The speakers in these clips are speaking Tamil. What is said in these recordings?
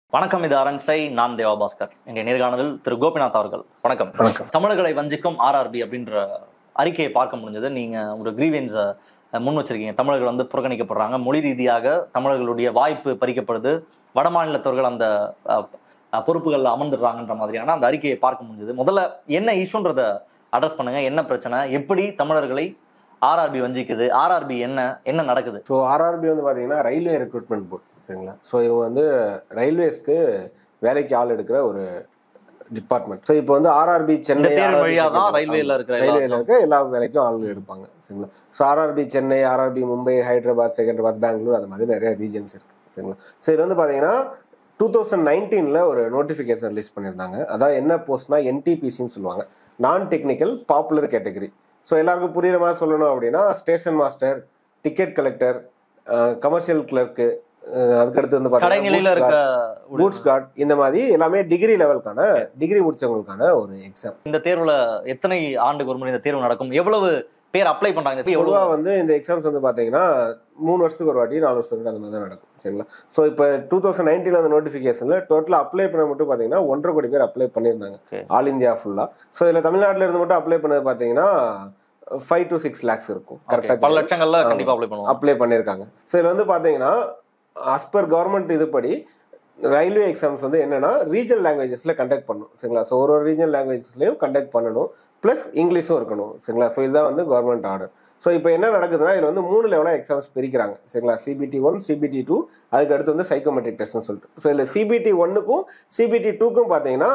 வணக்கம் இது அரண்சை நான் தேவா பாஸ்கர் இன்றைய நேர்காணலில் திரு கோபிநாத் அவர்கள் வணக்கம் வணக்கம். தமிழர்களை வஞ்சிக்கும் ஆர்ஆர்பி அப்படின்ற அறிக்கையை பார்க்க முடிஞ்சது நீங்க ஒரு கிரீவன்ஸை முன் வச்சிருக்கீங்க தமிழர்கள் வந்து புறக்கணிக்கப்படுறாங்க மொழி ரீதியாக தமிழர்களுடைய வாய்ப்பு பறிக்கப்படுது வட மாநிலத்தவர்கள் அந்த அஹ், அஹ், பொறுப்புகள்ல அமர்ந்துடுறாங்கன்ற மாதிரியான அந்த அறிக்கையை பார்க்க முடிஞ்சது முதல்ல என்ன இஷ்யூன்றத அட்ரஸ் பண்ணுங்க என்ன பிரச்சனை எப்படி தமிழர்களை ஆர்ஆர்பி வஞ்சிக்குது ஆர்ஆர்பி என்ன என்ன நடக்குது ஸோ ஆர்ஆர்பி வந்து பார்த்தீங்கன்னா ரயில்வே ரெக்ரூட்மெண்ட் போர்ட் சரிங்களா ஸோ இவங்க வந்து ரயில்வேஸ்க்கு வேலைக்கு ஆள் எடுக்கிற ஒரு டிபார்ட்மெண்ட் ஸோ இப்போ வந்து ஆர்ஆர்பி இந்த சென்னை தேர்வு RRB வழியா தான் சென்னை, ரயில்வேல இருக்கிற ரயில்வேல எல்லா- இருக்க எல்லா வேலைக்கும் ஆள் எடுப்பாங்க சரிங்களா so RRB Chennai RRB Mumbai Hyderabad Secunderabad Bangalore அந்த மாதிரி நிறைய ரீஜன்ஸ் இருக்கு சரிங்களா ஸோ இது வந்து பார்த்தீங்கன்னா டூ தௌசண்ட் நைன்டீனில் ஒரு நோட்டிஃபிகேஷன் ரிலீஸ் பண்ணியிருந்தாங்க அதாவது என்ன போஸ்ட்னா என்டிபிசின்னு சொல்லுவாங்க நான் டெக்னிக்கல் பாப்புலர் கேட்டகரி ஸோ எல்லாருக்கும் புரியுற மாதிரி சொல்லணும் அப்படின்னா station master ticket collector commercial clerk அதுக்கடுத்து வந்து கடைநிலையில இருக்க பூட்ஸ் கார்டு இந்த மாதிரி எல்லாமே டிகிரி லெவலுக்கான டிகிரி முடிச்சவங்களுக்கான ஒரு எக்ஸாம் இந்த தேர்வுல எத்தனை ஆண்டுக்கு ஒரு முறை இந்த தேர்வு நடக்கும் எவ்வளவு பேர் அப்ளை பண்றாங்க இந்த பொதுவா எவ்வளவு வந்து இந்த எக்ஸாம்ஸ் வந்து பாத்தீங்கன்னா மூணு வருஷத்துக்கு ஒரு வாட்டி நாலு வருஷத்துக்கு அந்த மாதிரி தான் நடக்கும் சரிங்களா ஸோ இப்போ டூ தௌசண்ட் நைன்டீன் அந்த நோட்டிஃபிகேஷன்ல டோட்டலா அப்ளை பண்ண மட்டும் பாத்தீங்கன்னா ஒன்றரை கோடி பேர் அப்ளை பண்ணியிருந்தாங்க Okay. ஆல் இந்தியா ஃபுல்லா ஸோ இதுல தமிழ்நாட்டுல இருந்து மட்டும் அப்ளை பண்ணது பாத்தீங்கன்னா ஃபைவ் டு சிக்ஸ் லேக்ஸ் இருக்கும் Okay, பல கரெக்டாக லட்சங்கள்ல கண்டிப்பா அப்ளை பண்ணுவாங்க அப்ளை பண்ணியிருக்காங்க ஸோ இதில் வந்து பார்த்தீங்கன்னா அஸ் பர் கவர்மெண்ட் இதுபடி ரயில்வே எக்ஸாம்ஸ் வந்து என்னன்னா ரீஜனல் லாங்குவேஜஸில் கண்டக்ட் பண்ணணும் சரிங்களா ஸோ ஒரு ஒரு ரீஜனல் லாங்குவேஜஸ்லையும் கண்டக்ட் பண்ணணும் ப்ளஸ் இங்கிலீஷும் இருக்கணும் சரிங்களா ஸோ இதுதான் வந்து கவர்மெண்ட் ஆர்டர் ஸோ இப்போ என்ன நடக்குதுன்னா இதில் வந்து மூணு லெவலாக எக்ஸாம்ஸ் பிரிக்கிறாங்க சரிங்களா சிபிடி ஒன் சிபிடி டூ அதுக்கு அடுத்து வந்து சைக்கோமெட்ரிக் டெஸ்ட்னு சொல்லிட்டு ஸோ இதில் சிபிடி ஒன்னுக்கும் சிபிடி டூக்கும் பார்த்தீங்கன்னா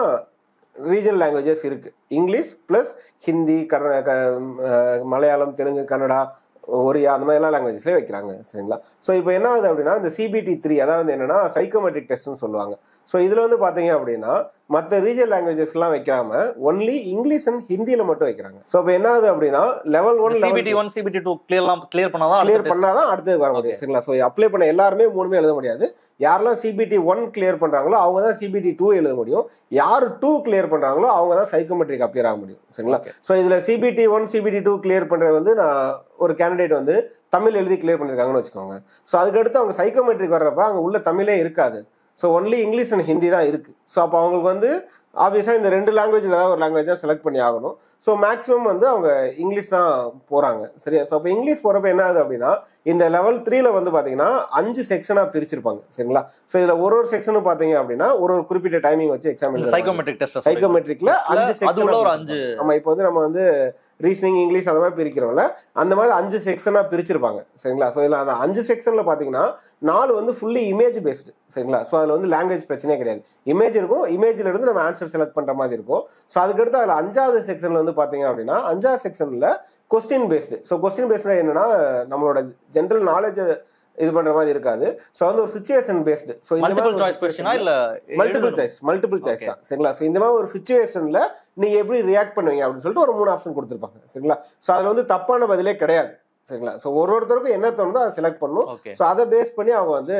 ரீஜனல் லாங்குவேஜஸ் இருக்கு இங்கிலீஷ் ப்ளஸ் ஹிந்தி கர்நா க- அஹ் மலையாளம் தெலுங்கு கன்னடா ஒரியா அந்த மாதிரி எல்லாம் லாங்குவேஜஸ்லேயே வைக்கிறாங்க சரிங்களா ஸோ இப்போ என்ன ஆகுது அப்படின்னா இந்த சிபிடி த்ரீ அதாவது என்னன்னா சைக்கோமெட்ரிக் டெஸ்ட்னு சொல்லுவாங்க ஸோ இதில் வந்து பார்த்தீங்க அப்படின்னா மற்ற ரீஜனல் லாங்குவேஜஸ்லாம் வைக்காம ஒன்லி இங்கிலீஷ் அண்ட் ஹிந்தியில் மட்டும் வைக்கிறாங்க ஸோ இப்போ என்ன ஆகுது அப்படின்னா level one CBT one CBT two கிளியர்லாம் கிளியர் பண்ணாதான் கிளியர் அடுத்த பண்ணாதான் அடுத்தது வர முடியும் Okay. சரிங்களா ஸோ அப்ளை பண்ண எல்லாருமே மூணுமே எழுத முடியாது யாரெல்லாம் சிபிடி ஒன் கிளியர் பண்றாங்களோ அவங்க தான் சிபிடி டூ எழுத முடியும் யார் டூ கிளியர் பண்றாங்களோ அவங்க தான் சைக்கோமெட்ரிக் அப்பியர் ஆக முடியும் சரிங்களா Okay. ஸோ இதுல CBT one CBT two clear பண்றது வந்து நான் ஒரு கேண்டிடேட் வந்து தமிழ் எழுதி கிளியர் பண்ணிருக்காங்கன்னு வச்சுக்கோங்க ஸோ அதுக்கடுத்து அவங்க சைக்கோமெட்ரிக் வர்றப்ப அங்க உள்ள தமிழே இருக்காது so only English and Hindi தான் இருக்கு ஸோ அப்போ அவங்களுக்கு வந்து ஆப்வியஸாக இந்த ரெண்டு லாங்குவேஜ் ஏதாவது ஒரு லாங்குவேஜ் தான் செலக்ட் பண்ணி ஆகணும் ஸோ மேக்ஸிமம் வந்து அவங்க இங்கிலீஷ் தான் போகிறாங்க சரியா ஸோ அப்போ இங்கிலீஷ் போகிறப்ப என்ன ஆகுது அப்படின்னா இந்த லெவல் த்ரீல வந்து பார்த்தீங்கன்னா அஞ்சு செக்ஷனாக பிரிச்சிருப்பாங்க சரிங்களா ஸோ இதில் ஒரு ஒரு செக்ஷனும் பார்த்தீங்க அப்படின்னா ஒரு ஒரு குறிப்பிட்ட டைமிங் வச்சு எக்ஸாம் எழுத சைக்கோமெட்ரிக் டெஸ்ட் சைக்கோமெட்ரிக்ல அஞ்சு அது உள்ள ஒரு செக்ஷன் அஞ்சு ஆமா இப்போ வந்து நம்ம வந்து ரீசனிங் இங்கிலீஷ் அந்த மாதிரி பிரிக்கிறோம்ல அந்த மாதிரி அஞ்சு செக்ஷனா பிரிச்சிருப்பாங்க சரிங்களா ஸோ இதில் அந்த அஞ்சு செக்ஷன்ல பாத்தீங்கன்னா நாலு வந்து ஃபுல்லி இமேஜ் பேஸ்டு சரிங்களா ஸோ அதில் வந்து லாங்குவேஜ் பிரச்சனையே கிடையாது இமேஜ் இருக்கும் இமேஜ்ல இருந்து நம்ம ஆன்சர் செலக்ட் பண்ற மாதிரி இருக்கும் ஸோ அதுக்கடுத்து அதில் அஞ்சாவது செக்ஷன்ல வந்து பாத்தீங்க அப்படின்னா அஞ்சாவது செக்ஷன்ல question based so question based என்னன்னா நம்மளோட ஜென்ரல் நாலேஜ் இது பண்ற மாதிரி இருக்காது ஸோ வந்து ஒரு situation based so multiple choice கொஸ்டினா இல்ல multiple choice multiple choice Okay. தான் சரிங்களா ஸோ இந்த மாதிரி ஒரு சுச்சுவேஷன்ல நீங்க எப்படி ரியாக்ட் பண்ணுவீங்க அப்படின்னு சொல்லிட்டு ஒரு மூணு ஆப்ஷன் கொடுத்துருப்பாங்க சரிங்களா ஸோ அதுல வந்து தப்பான பதிலே கிடையாது சரிங்களா ஸோ ஒரு ஒருத்தருக்கும் என்ன தோணுதோ அதை செலக்ட் பண்ணணும் ஓகே ஸோ அதை பேஸ் பண்ணி அவங்க வந்து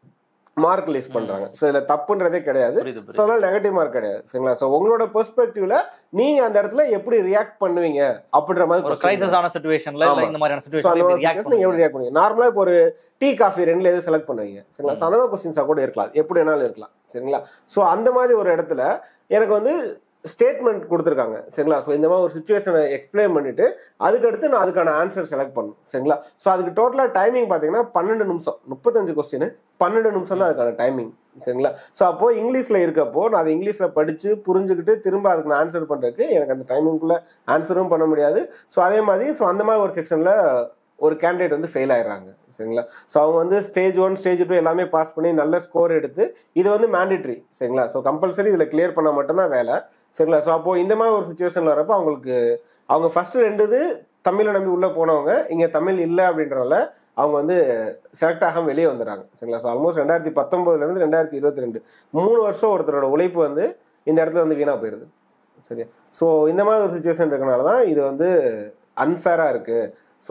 மார்க் லிஸ்ட் பண்றாங்க ஸோ இதுல தப்புன்றதே கிடையாது புரியுது ஸோ புரியுது அதனால நெகட்டிவ் மார்க் கிடையாது சரிங்களா ஸோ உங்களோட பெர்ஸ்பெக்டிவ்ல நீங்க அந்த இடத்துல எப்படி ரியாக்ட் பண்ணுவீங்க அப்படின்ற மாதிரி ஒரு question கிரைசிஸ் ஆன சிச்சுவேஷன்ல இல்ல ஆமா. இந்த மாதிரியான ஸோ சிச்சுவேஷன்ல அந்த எப்படி மாதிரி ரியாக்ட் situation நீங்க எப்படி பண்ணுவீங்க ரியாக்ட் பண்ணுவீங்க நார்மலா இப்போ ஒரு டீ காஃபி ரெண்டுல எது செலக்ட் பண்ணுவீங்க சரிங்களா ஸோ அந்த மாதிரி கொஸ்டின்ஸா கூட இருக்கலாம் எப்படி வேணாலும் இருக்கலாம் சரிங்களா ஸோ அந்த மாதிரி ஒரு இடத்துல எனக்கு வந்து ஸ்டேட்மெண்ட் கொடுத்துருக்காங்க சரிங்களா ஸோ இந்த மாதிரி ஒரு சுச்சுவேஷனை எக்ஸ்பிளைன் பண்ணிட்டு அதுக்கடுத்து நான் அதுக்கான ஆன்சர் செலக்ட் பண்ணணும் சரிங்களா ஸோ அதுக்கு டோட்டலாக டைமிங் பார்த்தீங்கன்னா பன்னெண்டு நிமிஷம் முப்பத்தஞ்சு கொஸ்டின் பன்னெண்டு நிமிஷம் தான் அதுக்கான டைமிங் சரிங்களா ஸோ அப்போ இங்கிலீஷில் இருக்கப்போ நான் அதை இங்கிலீஷில் படித்து புரிஞ்சுக்கிட்டு திரும்ப அதுக்கு நான் ஆன்சர் பண்ணுறதுக்கு எனக்கு அந்த டைமிங்குள்ளே ஆன்சரும் பண்ண முடியாது ஸோ அதே மாதிரி ஸோ அந்த மாதிரி ஒரு செக்ஷனில் ஒரு கேண்டிடேட் வந்து ஃபெயில் ஆயிடுறாங்க சரிங்களா ஸோ அவங்க வந்து ஸ்டேஜ் ஒன் ஸ்டேஜ் டூ எல்லாமே பாஸ் பண்ணி நல்ல ஸ்கோர் எடுத்து இது வந்து மேண்டிட்ரி சரிங்களா ஸோ கம்பல்சரி இதில் கிளியர் பண்ண மட்டும்தான் வேலை சரிங்களா ஸோ அப்போ இந்த மாதிரி ஒரு சுச்சுவேஷனில் வரப்போ அவங்களுக்கு அவங்க ஃபர்ஸ்ட் ரெண்டு இது தமிழை நம்பி உள்ளே போனவங்க இங்கே தமிழ் இல்லை அப்படின்றனால அவங்க வந்து செலக்ட் ஆகாம வெளியே வந்துடுறாங்க சரிங்களா ஸோ ஆல்மோஸ்ட் ரெண்டாயிரத்தி பத்தொன்பதுலேருந்து ரெண்டாயிரத்தி இருபத்தி ரெண்டு மூணு வருஷம் ஒருத்தரோட உழைப்பு வந்து இந்த இடத்துல வந்து வீணாக போயிடுது சரியா ஸோ இந்த மாதிரி ஒரு சுச்சுவேஷன் இருக்கனால தான் இது வந்து அன்ஃபேராக இருக்குது ஸோ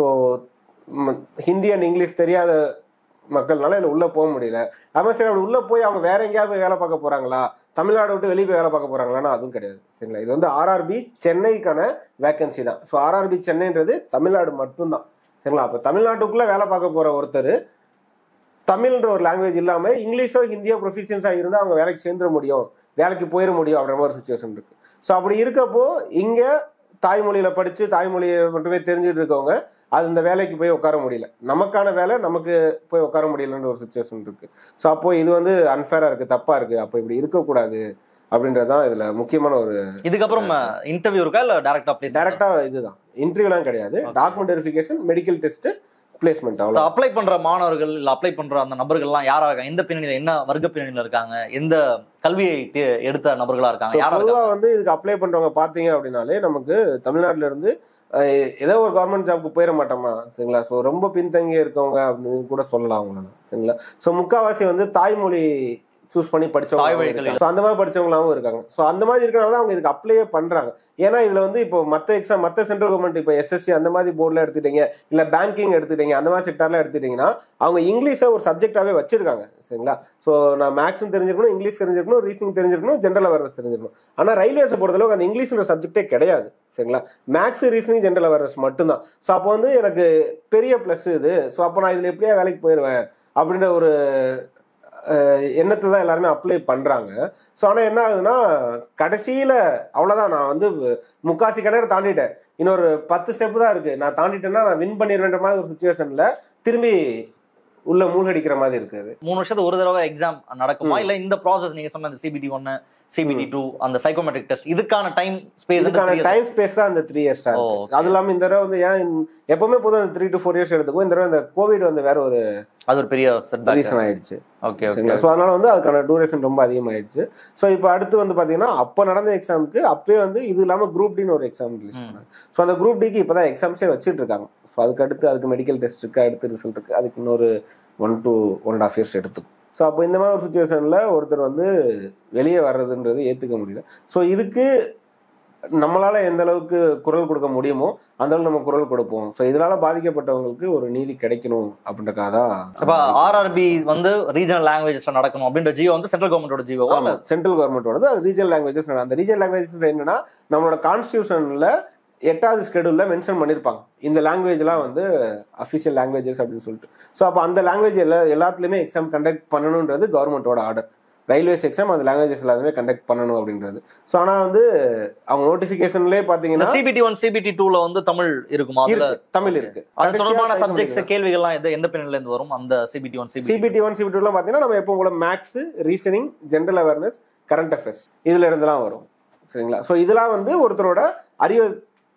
ஹிந்தி அண்ட் இங்கிலீஷ் தெரியாத மக்கள்னால இதில் உள்ளே போக முடியல ஆமாம் சரி அப்படி உள்ளே போய் அவங்க வேற எங்கேயாவது போய் வேலை பார்க்க போகிறாங்களா தமிழ்நாடு விட்டு வெளியே போய் வேலை பார்க்க போகிறாங்களான்னா அதுவும் கிடையாது சரிங்களா இது வந்து ஆர்ஆர்பி சென்னைக்கான வேகன்சி தான் ஸோ ஆர்ஆர்பி சென்னைன்றது தமிழ்நாடு மட்டும்தான் சரிங்களா அப்போ தமிழ்நாட்டுக்குள்ளே வேலை பார்க்க போகிற ஒருத்தர் தமிழ்ன்ற ஒரு லாங்குவேஜ் இல்லாம இங்கிலீஷோ ஹிந்தியோ ப்ரொஃபிஷியன்ஸா இருந்தா அவங்க வேலைக்கு சேர்ந்துட முடியும் வேலைக்கு போயிட முடியும் அப்படின்ற மாதிரி சுச்சுவேஷன் இருக்கு ஸோ அப்படி இருக்கப்போ இங்க தாய்மொழியில படிச்சு தாய்மொழியை மட்டுமே தெரிஞ்சுட்டு இருக்கவங்க அது இந்த வேலைக்கு போய் உட்கார முடியல நமக்கான வேலை நமக்கு போய் உட்கார முடியலன்ற ஒரு சுச்சுவேஷன் இருக்கு ஸோ அப்போ இது வந்து அன்ஃபேரா இருக்கு தப்பா இருக்கு அப்போ இப்படி இருக்கக்கூடாது அப்படின்றதுதான் இதுல முக்கியமான ஒரு இதுக்கப்புறம் இன்டர்வியூ இருக்கா இல்ல டேரக்டா பிளேஸ் டைரக்டா இதுதான் இன்டர்வியூலாம் கிடையாது Okay. Document verification medical test placement அவ்வளோ அப்ளை பண்ற மாணவர்கள் இல்ல அப்ளை பண்ற அந்த நபர்கள் எல்லாம் யாரா இருக்காங்க எந்த பின்னணியில என்ன வர்க்க பின்னணியில இருக்காங்க எந்த கல்வியை தே- எடுத்த நபர்களா இருக்காங்க யாரா பொதுவா இருக்காங்க வந்து இதுக்கு அப்ளை பண்றவங்க பாத்தீங்க அப்படின்னாலே நமக்கு தமிழ்நாட்டுல இருந்து அஹ், ஏதோ ஒரு கவர்மெண்ட் ஜாப்க்கு போயிட மாட்டோமா சரிங்களா ஸோ ரொம்ப பின்தங்கி இருக்கவங்க அப்படின்னு கூட சொல்லலாம் அவங்கள சரிங்களா ஸோ முக்காவாசி வந்து தாய்மொழி சூஸ் பண்ணி படிச்சவங்க தாய்வழி இருக்காங்க. So, அந்த மாதிரி படிச்சவங்களாவும் இருக்காங்க ஸோ அந்த மாதிரி இருக்கிறனால தான் அவங்க இதுக்கு அப்ளையே பண்றாங்க ஏன்னா இதுல வந்து இப்போ மத்த எக்ஸாம் மத்த சென்ட்ரல் கவர்மெண்ட் இப்போ எஸ்எஸ்சி அந்த மாதிரி போர்டில் எடுத்துட்டீங்க இல்ல பேங்கிங் எடுத்துட்டீங்க அந்த மாதிரி செக்டர்ல எடுத்துட்டீங்கன்னா அவங்க இங்கிலீஷை ஒரு சப்ஜெக்டாவே வச்சிருக்காங்க சரிங்களா ஸோ நான் மேக்ஸும் தெரிஞ்சிருக்கணும் இங்கிலீஷ் தெரிஞ்சிருக்கணும் ரீசனிங் தெரிஞ்சிருக்கணும் ஜென்ரல் அவேர்னஸ் தெரிஞ்சிருக்கணும் ஆனா ரயில்வேஸை பொறுத்தளவுக்கு அந்த இங்கிலீஷ்ன்ற சப்ஜெக்டே கிடையாது சரிங்களா மேக்ஸ் ரீசனிங் ஜென்ரல் அவேர்னஸ் மட்டும்தான் ஸோ அப்போ வந்து எனக்கு பெரிய ப்ளஸ் இது ஸோ அப்போ நான் இதில் எப்படியா வேலைக்கு போயிடுவேன் அப்படின்ற ஒரு எண்ணத்தில் தான் எல்லாருமே அப்ளை பண்ணுறாங்க ஸோ ஆனால் என்ன ஆகுதுன்னா கடைசியில் அவ்வளோதான் நான் வந்து முக்காசி கிணறு தாண்டிட்டேன் இன்னொரு பத்து ஸ்டெப் தான் இருக்கு நான் தாண்டிட்டேன்னா நான் வின் பண்ணிடுவேன்ற மாதிரி ஒரு சுச்சுவேஷனில் திரும்பி உள்ள மூழ்கடிக்கிற மாதிரி இருக்குது மூணு வருஷத்துக்கு ஒரு தடவை எக்ஸாம் நடக்குமா ம். இல்ல இந்த ப்ராசஸ் நீங்க சொன்ன இந்த சிபிடி ஒன்னு சிபிடி டூ அந்த சைக்கோமெட்ரிக் டெஸ்ட் இதுக்கான டைம் ஸ்பேஸ் இதுக்கான டைம் ஸ்பேஸ் தான் இந்த த்ரீ இயர்ஸ் ஓ, அது இல்லாமல் இந்த தடவை வந்து ஏன் இந்த- எப்பவுமே பொதுவாக அந்த த்ரீ டு ஃபோர் இயர்ஸ் எடுத்துக்கும் இந்த தடவை இந்த கோவிட் வந்து வேற ஒரு அது ஒரு பெரிய செட்பேக் ரீசன் ஆயிடுச்சு ஓகே ஓகே சரிங்களா ஸோ அதனால வந்து அதுக்கான டூரேஷன் ரொம்ப அதிகமாயிடுச்சு ஸோ இப்போ அடுத்து வந்து பார்த்தீங்கன்னா அப்போ நடந்த எக்ஸாமுக்கு அப்பவே வந்து இது இல்லாமல் குரூப் டின்னு ஒரு எக்ஸாம் ரிலீஸ் ம். பண்ணாங்க ஸோ அந்த குரூப் டிக்கு இப்போ தான் எக்ஸாம்ஸே வச்சுட்டு இருக்காங்க ஸோ அதுக்கு அடுத்து அதுக்கு மெடிக்கல் டெஸ்ட் இருக்கு அடுத்து ரிசல்ட் இருக்கு அதுக்கு இன்னொரு one two one and half years எடுத்துக்கும் ஸோ அப்போ இந்த மாதிரி ஒரு சுச்சுவேஷனில் ஒருத்தர் வந்து வெளியே வர்றதுன்றது ஏற்றுக்க முடியல ஸோ இதுக்கு நம்மளால எந்த அளவுக்கு குரல் கொடுக்க முடியுமோ அந்த அளவுக்கு நம்ம குரல் கொடுப்போம் ஸோ இதனால பாதிக்கப்பட்டவங்களுக்கு ஒரு நீதி கிடைக்கணும் அப்படின்றக்காக தான் அப்ப ஆர்ஆர்பி வந்து ரீஜனல் லாங்குவேஜஸ்ல நடக்கணும் அப்படின்ற ஜியோ வந்து சென்ட்ரல் கவர்மெண்டோட ஜியோ ஆமா சென்ட்ரல் கவர்மெண்டோடது அது ரீஜனல் லாங்குவேஜஸ் அந்த ரீஜனல் லாங்குவேஜஸ் என்னன்னா நம்மளோட கான்ஸ்டியூஷன்ல எட்டாவது ஸ்கெடியூல்ல மென்ஷன் பண்ணிருப்பாங்க இந்த லாங்குவேஜ்லாம் வந்து அஃபிஷியல் லாங்குவேஜஸ் அப்படின்னு சொல்லிட்டு ஸோ அப்போ அந்த லாங்குவேஜ் எல்லா எல்லாத்துலயுமே எக்ஸாம் கண்டக்ட் பண்ணணுன்றது கவர்மெண்டோட ஆர்டர் ரயில்வேஸ் எக்ஸாம் அந்த லாங்குவேஜஸ் எல்லாத்துமே கண்டக்ட் பண்ணணும் அப்படின்றது ஸோ ஆனால் வந்து அவங்க நோட்டிஃபிகேஷன்லேயே பார்த்தீங்கன்னா சிபிடி ஒன் சிபிடி டூல வந்து தமிழ் இருக்குமா அதுல இருக்கு, தமிழ் இருக்கு அது தொடர்பான கடைசியா சப்ஜெக்ட்ஸ் கேள்விகள்லாம் எது எந்த பின்னணில இருந்து வரும் அந்த CBT one CBT CBT one CBT டூலாம் பார்த்தீங்கன்னா நம்ம எப்போ கூட maths reasoning general awareness current affairs இதுல இருந்துலாம் வரும் சரிங்களா ஸோ இதெல்லாம் வந்து ஒருத்தரோட அறிவை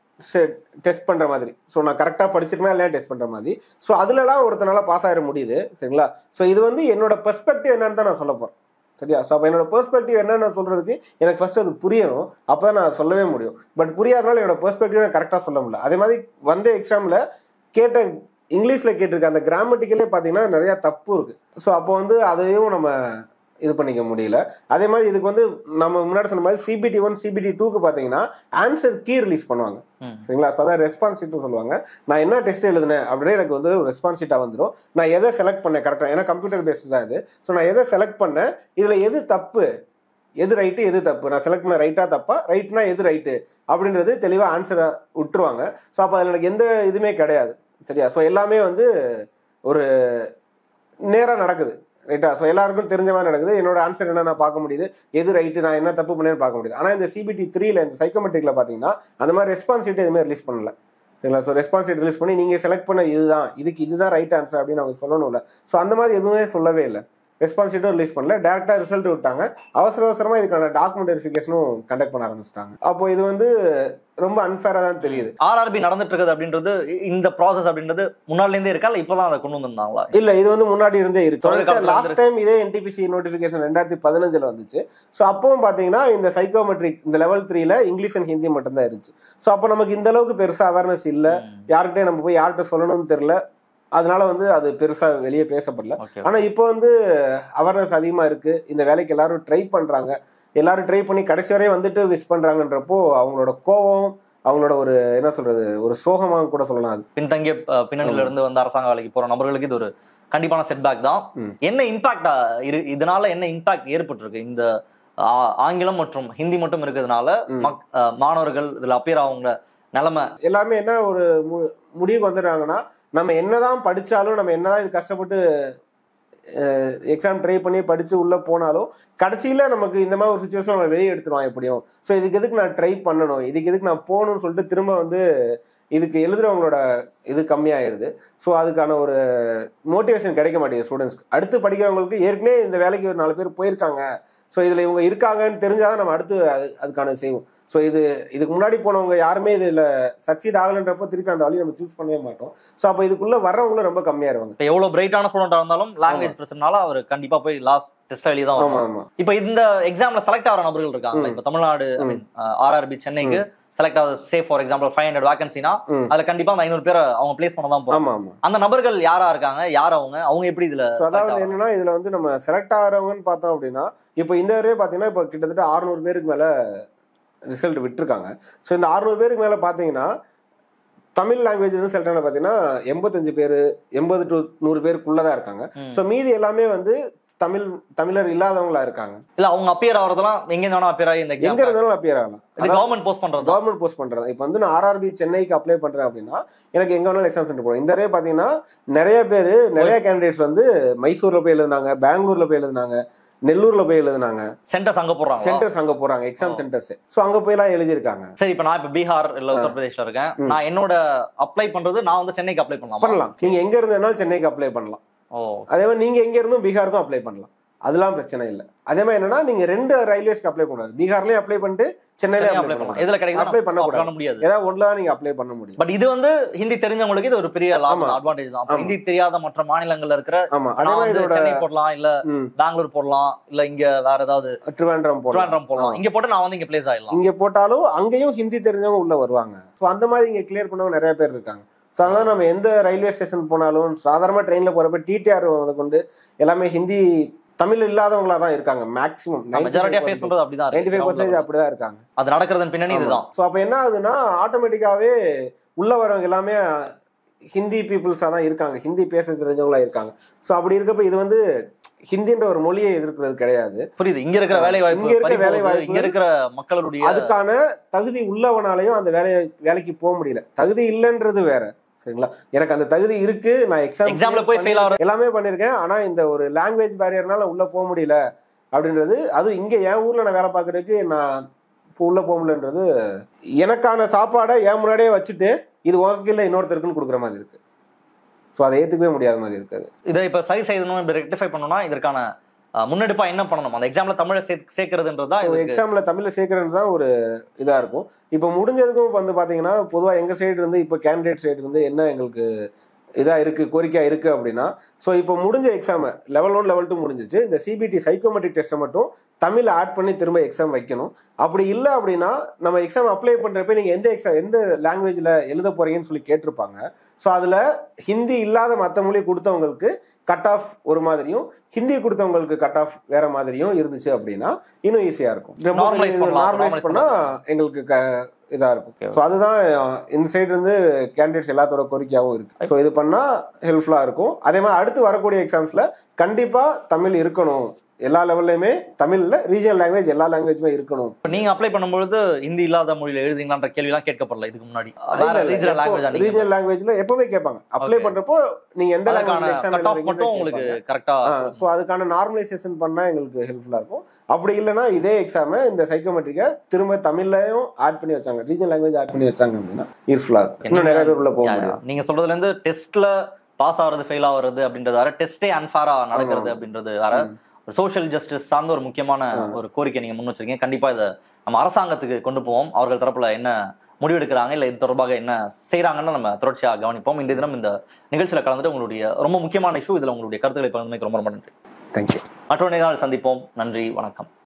டெஸ்ட் பண்ற மாதிரி ஸோ நான் கரெக்டாக படிச்சிருக்கேன் இல்லையா டெஸ்ட் பண்ற மாதிரி ஸோ அதுலலாம் ஒருத்தனால பாஸ் ஆயிட முடியுது சரிங்களா ஸோ இது வந்து என்னோட பெர்ஸ்பெக்டிவ் என்னன்னு தான் நான் சொல்ல போறேன் சரியா ஸோ அப்போ என்னோட பெர்ஸ்பெக்டிவ் என்னன்னு சொல்றதுக்கு எனக்கு ஃபர்ஸ்ட் அது புரியணும் அப்போ தான் நான் சொல்லவே முடியும் பட் புரியாதனால என்னோட பெர்ஸ்பெக்டிவ் நான் கரெக்டாக சொல்ல முடியல அதே மாதிரி வந்த எக்ஸாம்ல கேட்ட இங்கிலீஷ்ல கேட்டிருக்க அந்த கிராமட்டிக்கலே பார்த்தீங்கன்னா நிறைய தப்பு இருக்கு ஸோ அப்போ வந்து அதையும் நம்ம இது பண்ணிக்க முடியல அதே மாதிரி இதுக்கு வந்து நம்ம முன்னாடி சொன்ன மாதிரி சிபிடி ஒன் சிபிடி டூக்கு பார்த்தீங்கன்னா ஆன்சர் கீ ரிலீஸ் பண்ணுவாங்க ம். சரிங்களா ஸோ அதான் ரெஸ்பான்ஸ் ஷீட்னு சொல்லுவாங்க நான் என்ன டெஸ்ட் எழுதுனேன் அப்படியே எனக்கு வந்து ரெஸ்பான்ஸ் ஷீட்டாக வந்துடும் நான் எதை செலக்ட் பண்ணேன் கரெக்டாக ஏன்னா கம்ப்யூட்டர் பேஸ்டு தான் இது ஸோ நான் எதை செலக்ட் பண்ணேன் இதில் எது தப்பு எது ரைட்டு எது தப்பு நான் செலக்ட் பண்ண ரைட்டா தப்பா ரைட்னா எது ரைட்டு அப்படின்றது தெளிவாக ஆன்சரை விட்டுருவாங்க ஸோ அப்போ அதில் எனக்கு எந்த இதுவுமே கிடையாது சரியா ஸோ எல்லாமே வந்து ஒரு நேராக நடக்குது ரைட்டா ஸோ எல்லாருக்கும் தெரிஞ்ச மாதிரி நடக்குது என்னோட ஆன்சர் என்ன நான் பார்க்க முடியுது எது ரைட்டு நான் என்ன தப்பு பண்ணேன்னு பார்க்க முடியுது ஆனால் இந்த சிபிடி த்ரீல இந்த சைக்கோமெட்ரிக்ல பார்த்தீங்கன்னா அந்த மாதிரி ரெஸ்பான்ஸ் ஷீட் எதுவுமே ரிலீஸ் பண்ணல சரிங்களா ஸோ ரெஸ்பான்ஸ் ஷீட் ரிலீஸ் பண்ணி நீங்கள் செலக்ட் பண்ண இதுதான் இதுக்கு இதுதான் ரைட் ஆன்சர் அப்படின்னு அவங்க சொல்லணும்ல ஸோ அந்த மாதிரி எதுவுமே சொல்லவே இல்லை ரெஸ்பான்ஸ் ஷீட்டும் ரிலீஸ் பண்ணல டேரக்டா ரிசல்ட் விட்டாங்க அவசர அவசரமா இதுக்கான டாக்குமெண்ட் வெரிஃபிகேஷனும் கண்டக்ட் பண்ண ஆரம்பிச்சிட்டாங்க அப்போ இது வந்து ரொம்ப அன்ஃபேரா தான் தெரியுது ஆர்ஆர்பி நடந்துட்டு இருக்குது அப்படின்றது இ- இந்த ப்ராசஸ் அப்படின்றது முன்னாடில இருந்தே இருக்கா இல்ல இப்பதான் அதை கொண்டு வந்திருந்தாங்களா இல்ல இது வந்து முன்னாடி இருந்தே தொடக்க இருக்கு காலத்துல லாஸ்ட் டைம் இதே என்டிபிசி நோட்டிபிகேஷன் ரெண்டாயிரத்தி பதினஞ்சுல வந்துச்சு ஸோ அப்பவும் பாத்தீங்கன்னா இந்த சைக்கோமெட்ரிக் இந்த லெவல் த்ரீல இங்கிலீஷ் அண்ட் ஹிந்தி மட்டும் தான் இருந்துச்சு ஸோ அப்போ நமக்கு இந்த அளவுக்கு பெருசா அவேர்னஸ் இல்ல யார்கிட்டயும் நம்ம போய் யார்கிட்ட சொல்லணும்னு தெரியல அதனால வந்து அது பெருசா வெளியே பேசப்படல ஓகே ஆனா இப்போ வந்து அவேர்னஸ் அதிகமா இருக்கு இந்த வேலைக்கு எல்லாரும் ட்ரை பண்றாங்க எல்லாரும் ட்ரை பண்ணி கடைசி வரையும் வந்துட்டு விஷ் பண்றாங்கன்றப்போ அவங்களோட கோவம் அவங்களோட ஒரு என்ன சொல்றது ஒரு சோகமா கூட சொல்லலாம் அது பின்தங்கிய அஹ், பின்னணியில இருந்து வந்து அரசாங்க வேலைக்கு போற நபர்களுக்கு இது ஒரு கண்டிப்பான செட்பேக் தான் ம். என்ன இம்பாக்ட் இரு இதனால என்ன இம்பாக்ட் ஏற்பட்டிருக்கு இந்த ஆ- ஆங்கிலம் மற்றும் ஹிந்தி மட்டும் இருக்கிறதுனால ம். மக்- அஹ், மாணவர்கள் இதுல அப்பியர் அவங்க நிலைமை எல்லாருமே என்ன ஒரு மு- முடிவுக்கு வந்துடுறாங்கன்னா நம்ம என்னதான் படிச்சாலும் நம்ம என்னதான் இது கஷ்டப்பட்டு எக்ஸாம் ட்ரை பண்ணி படிச்சு உள்ள போனாலும் கடைசியில நமக்கு இந்த மாதிரி ஒரு சுச்சுவேஷன் நம்ம வெளியே எடுத்துருவான் எப்படியும் ஸோ இதுக்கு எதுக்கு நான் ட்ரை பண்ணணும் இதுக்கு எதுக்கு நான் போகணும்னு சொல்லிட்டு திரும்ப வந்து இதுக்கு எழுதுறவங்களோட இது கம்மியாயிருது ஸோ அதுக்கான ஒரு மோட்டிவேஷன் கிடைக்க மாட்டேங்குது ஸ்டூடெண்ட்ஸ்க்கு அடுத்து படிக்கிறவங்களுக்கு ஏற்கனவே இந்த வேலைக்கு ஒரு நாலு பேர் போயிருக்காங்க ஸோ இதில் இவங்க இருக்காங்கன்னு தெரிஞ்சாதான் நம்ம அடுத்து அது அதுக்கான செய்வோம் ஸோ இது இதுக்கு முன்னாடி போனவங்க யாருமே இதில் சக்சீட் ஆகலைன்றப்போ திருப்பி அந்த வழி நம்ம சூஸ் பண்ணவே மாட்டோம் ஸோ அப்போ இதுக்குள்ள வர்றவங்களும் ரொம்ப கம்மியாயிருவாங்க இப்போ எவ்வளவு பிரைட்டான ஸ்டூடெண்டா இருந்தாலும் லாங்குவேஜ் பிரச்சனால அவர் கண்டிப்பா போய் லாஸ்ட் டெஸ்ட் எழுதி தான் ஆமா வருவாங்க ஆமா இப்போ இந்த எக்ஸாம்ல செலக்ட் ஆகிற நபர்கள் இருக்காங்க ம். இப்போ தமிழ்நாடு ஐ மீன் ஆர்ஆர்பி சென்னைக்கு செலக்ட் ஆகுது say for example five hundred வேகன்சினா ம். அதுல கண்டிப்பா அந்த ஐநூறு பேரை அவங்க பிளேஸ் பண்ண தான் போறாங்க ஆமா ஆமா அந்த நபர்கள் யாரா இருக்காங்க யார் அவங்க அவங்க எப்படி இதுல ஸோ select அதாவது ஆகுறாங்க? என்னன்னா இதுல வந்து நம்ம செலக்ட் ஆகிறவங்கன்னு பார்த்தோம் அப்படின்னா இப்போ இந்த வரையே பார்த்தீங்கன்னா இப்போ கிட்டத்தட்ட 600 பேருக்கு மேல ரிசல்ட் விட்டுருக்காங்க ஸோ இந்த 600 பேருக்கு மேல பார்த்தீங்கன்னா தமிழ் லாங்குவேஜ் வந்து செலக்ட் ஆன பார்த்தீங்கன்னா எண்பத்தஞ்சு பேர் எண்பது டு நூறு பேருக்குள்ள தான் இருக்காங்க ம். ஸோ மீதி எல்லாமே வந்து தமிழ் தமிழர் இல்லாதவங்களா இருக்காங்க இல்ல அவங்க அப்பியர் ஆகிறதெல்லாம் எங்க வேணா அப்பியர் ஆகி இந்த எங்க எக்ஸாம் இருந்தாலும் அப்பியர் ஆகலாம் இது கவர்மெண்ட் போஸ்ட் பண்றது தான். கவர்மெண்ட் போஸ்ட் பண்றது இப்போ வந்து நான் ஆர்ஆர்பி சென்னைக்கு அப்ளை பண்றேன் அப்படின்னா எனக்கு எங்க வேணாலும் எக்ஸாம் சென்டர் போகும் இந்த தடவை பாத்தீங்கன்னா நிறைய பேர் நிறைய கேண்டிடேட்ஸ் வந்து மைசூர்ல போய் எழுதுனாங்க பெங்களூர்ல போய் எழுதுனாங்க நெல்லூர்ல போய் எழுதுனாங்க சென்டர்ஸ் அங்க போடுறாங்க சென்டர்ஸ் அங்க போறாங்க எக்ஸாம் சென்டர்ஸ் ஸோ அங்க போய் எல்லாம் எழுதியிருக்காங்க சரி இப்போ நான் இப்போ பீகார் இல்ல உத்தரப்பிரதேஷ்ல இருக்கேன் நான் என்னோட அப்ளை பண்றது நான் வந்து சென்னைக்கு அப்ளை பண்ணலாம் பண்ணலாம் நீங்க எங்க இருந்தனாலும் சென்னைக்கு அப்ளை பண்ணலாம் ஓ அதே மாதிரி நீங்க எங்க இருந்தும் பீகாருக்கும் அப்ளை பண்ணலாம் அதெல்லாம் பிரச்சனை இல்லை அதே மாதிரி என்னன்னா நீங்க ரெண்டு ரயில்வேஸ்க்கு அப்ளை பண்ணலாம் பீகார்லயும் அப்ளை பண்ணிட்டு சென்னையிலயும் அப்ளை அப்ளை பண்ணலாம் பண்ணலாம் இதுல கிடைக்குது Apply பண்ணக்கூடாது. பண்ண முடியாது ஏதாவது ஒண்ணுல தான் நீங்க அப்ளை பண்ண முடியும் பட் இது வந்து ஹிந்தி தெரிஞ்சவங்களுக்கு இது ஒரு பெரிய லாபம் ஆமா. அட்வான்டேஜ் தான் அப்ப ஆமா. ஹிந்தி தெரியாத மற்ற மாநிலங்கள்ல இருக்கிற ஆமா அதே நான் மாதிரி வந்து இதோட சென்னை போடலாம் இல்ல ம், பெங்களூர் போடலாம் இல்ல இங்க வேற ஏதாவது திருவேண்டரம் போடலாம் திருவாண்டம் போடலாம் இங்க போட்டு நான் வந்து இங்க பிளேஸ் ஆயிடலாம் இங்க போட்டாலும் அங்கேயும் ஹிந்தி தெரிஞ்சவங்க உள்ள வருவாங்க ஸோ அந்த மாதிரி இங்க கிளியர் பண்ணவங்க நிறைய பேர் இருக்காங்க ஸோ அதனால நம்ம எந்த ரயில்வே ஸ்டேஷன் போனாலும் சாதாரண ட்ரெயின்ல போறப்ப டிடிஆர் கொண்டு எல்லாமே ஹிந்தி தமிழ் இல்லாதவங்களா தான் இருக்காங்க மேக்ஸிமம் மெஜாரிட்டியா ஃபேஸ் பண்றது அப்படிதான் நைன்டி ஃபைவ் இருக்கு பர்சன்டேஜ் அப்படிதான் இருக்காங்க அது நடக்கிறதன் பின்னணி இதுதான் ஸோ அப்போ என்ன ஆகுதுன்னா ஆட்டோமேட்டிக்காவே உள்ள வரவங்க எல்லாமே ஹிந்தி பீப்புள்ஸாக தான் இருக்காங்க ஹிந்தி பேச தெரிஞ்சவங்களா இருக்காங்க ஸோ அப்படி இருக்கப்ப இது வந்து ஹிந்தின்ற ஒரு மொழியை எதிர்க்கிறது கிடையாது புரியுது இங்க இருக்கிற வேலை வாய்ப்பு இங்க இருக்கிற பறிபோகுது. வேலை வாய்ப்பு இங்க இருக்கிற மக்களுடைய அதுக்கான தகுதி உள்ளவனாலையும் அந்த வேலையை வேலைக்கு போக முடியல தகுதி இல்லைன்றது வேற சரிங்களா எனக்கு அந்த தகுதி இருக்கு நான் எக்ஸாம் எக்ஸாம்ல போய் ஃபெயில் ஆகிற எல்லாமே பண்ணிருக்கேன் ஆனா இந்த ஒரு லாங்குவேஜ் பேரியர்னால உள்ள போக முடியல அப்படின்றது அதுவும் இங்க என் ஊர்ல நான் வேலை பார்க்கறதுக்கு நான் இப்போ உள்ள போக முடியலன்றது எனக்கான சாப்பாடை என் முன்னாடியே வச்சுட்டு இது உனக்கு இல்லை இன்னொருத்தருக்குன்னு கொடுக்குற மாதிரி இருக்கு ஸோ அதை ஏத்துக்கவே முடியாத மாதிரி இருக்காது இதை இப்ப சரி செய்யணும் இப்ப ரெக்டிஃபை பண்ணணும்னா இதற்கான அஹ், முன்னெடுப்பா என்ன பண்ணணும் அந்த எக்ஸாம்ல தமிழை சேர்த்து சேர்க்கறதுன்றது தான் இதுக்கு எக்ஸாம்ல தமிழ்ல சேர்க்கறது தான் ஒரு இதா இருக்கும் இப்போ முடிஞ்சதுக்கும் வந்து பாத்தீங்கன்னா பொதுவா எங்க சைடு இருந்து இப்போ கேண்டிடேட் சைடு இருந்து என்ன எங்களுக்கு இதா இருக்கு கோரிக்கை இருக்கு அப்படின்னா ஸோ இப்போ முடிஞ்ச exam level one level two முடிஞ்சிச்சு இந்த சிபிடி சைக்கோமெட்ரிக் டெஸ்ட்டை மட்டும் தமிழ் ஆட் பண்ணி திரும்ப எக்ஸாம் வைக்கணும் அப்படி இல்லை அப்படின்னா நம்ம எக்ஸாம் அப்ளை பண்றப்ப நீங்க எந்த எக்ஸாம் எந்த லாங்குவேஜ்ல எழுத போறீங்கன்னு சொல்லி கேட்டிருப்பாங்க ஸோ அதுல ஹிந்தி இல்லாத மற்ற மொழி கொடுத்தவங்களுக்கு கட் ஆஃப் ஒரு மாதிரியும் ஹிந்தி கொடுத்தவங்களுக்கு கட் ஆஃப் வேற மாதிரியும் இருந்துச்சு அப்படின்னா இன்னும் ஈஸியா இருக்கும் Normalize பண்ணலாம். நார்மலைஸ் Normalize பண்ணா எங்களுக்கு க- இதா இருக்கும் Okay. ஸோ அதுதான் அஹ், இந்த சைடு இருந்து கேண்டிடேட்ஸ் எல்லாத்தோட கோரிக்கையாவும் இருக்கு ஸோ இது பண்ணா ஹெல்ப்ஃபுல்லா இருக்கும் அதே மாதிரி அடுத்து வரக்கூடிய எக்ஸாம்ஸ்ல கண்டிப்பா தமிழ் இருக்கணும் எல்லா லெவல்லையுமே தமிழ்ல ரீஜனல் லாங்குவேஜ் எல்லா லாங்குவேஜுமே இருக்கணும் இப்ப நீங்க அப்ளை பண்ணும்பொழுது ஹிந்தி இல்லாத மொழியில எழுதுங்களான்ற கேள்வி எல்லாம் கேட்கப்படல இதுக்கு முன்னாடி வேற ரீஜனல் லாங்குவேஜ் ரீஜனல் லாங்குவேஜ்ல எப்பவுமே கேட்பாங்க அப்ளை Okay. பண்றப்போ நீங்க எந்த அதுக்கான லாங்குவேஜ் எக்ஸாம் கட் ஆஃப் மட்டும் உங்களுக்கு கரெக்டா ஸோ அதுக்கான நார்மலைசேஷன் பண்ணா எங்களுக்கு ஹெல்ப்ஃபுல்லா இருக்கும் அப்படி இல்லைன்னா இதே எக்ஸாமை இந்த சைக்கோமெட்ரிக்கை திரும்ப தமிழ்லயும் ஆட் பண்ணி வச்சாங்க ரீஜனல் லாங்குவேஜ் ஆட் பண்ணி வச்சாங்க அப்படின்னா யூஸ்ஃபுல்லா இருக்கும் இன்னும் நிறைய பேர் உள்ள போக யா, யா. முடியும் நீங்க சொல்றதுல இருந்து டெஸ்ட்ல பாஸ் ஆகுறது ஃபெயில் ஆகுறது அப்படின்றது வேற டெஸ்டே அன்ஃபேரா நடக்கிறது அப்படின்றது வேற ஒரு சோஷியல் ஜஸ்டிஸ் சார்ந்த ஒரு முக்கியமான ஒரு கோரிக்கை நீங்க முன் வச்சிருக்கீங்க கண்டிப்பா இதை நம்ம அரசாங்கத்துக்கு கொண்டு போவோம் அவர்கள் தரப்புல என்ன முடிவெடுக்கிறாங்க இல்ல இது தொடர்பாக என்ன செய்யறாங்கன்னு நம்ம தொடர்ச்சியா கவனிப்போம் இன்றைய தினம் இந்த நிகழ்ச்சியில கலந்துட்டு உங்களுடைய ரொம்ப முக்கியமான இஷ்யூ இதுல உங்களுடைய கருத்துக்களை பகிர்ந்தமைக்கு ரொம்ப ரொம்ப நன்றி தேங்க்யூ மற்றொரு நாள் சந்திப்போம் நன்றி வணக்கம்